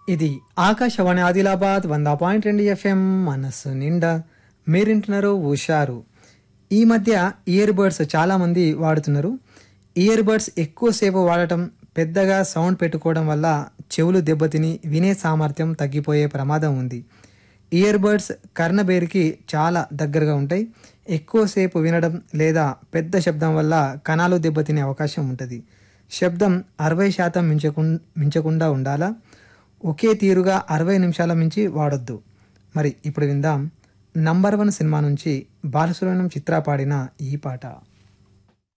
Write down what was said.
ఇది ఆకాశవాణి ఆదిలాబాద్ వంద పాయింట్ రెండు ఎఫ్ఎం మనస్సు నిండా మీరింటున్నారు హుషారు ఈ మధ్య ఇయర్ బడ్స్ చాలామంది వాడుతున్నారు ఇయర్ బడ్స్ ఎక్కువసేపు వాడటం పెద్దగా సౌండ్ పెట్టుకోవడం వల్ల చెవులు దెబ్బతిని వినే సామర్థ్యం తగ్గిపోయే ప్రమాదం ఉంది ఇయర్ బడ్స్ కర్ణబేరికి చాలా దగ్గరగా ఉంటాయి ఎక్కువసేపు వినడం లేదా పెద్ద శబ్దం వల్ల కణాలు దెబ్బతినే అవకాశం ఉంటుంది శబ్దం అరవై శాతం మించకు మించకుండా ఉండాలా ఒకే తీరుగా అరవై నిమిషాల మించి వాడొద్దు మరి ఇప్పుడు విందాం నంబర్ వన్ సినిమా నుంచి బాలసుబ్రహ్మణ్యం చిత్ర పాడిన ఈ పాట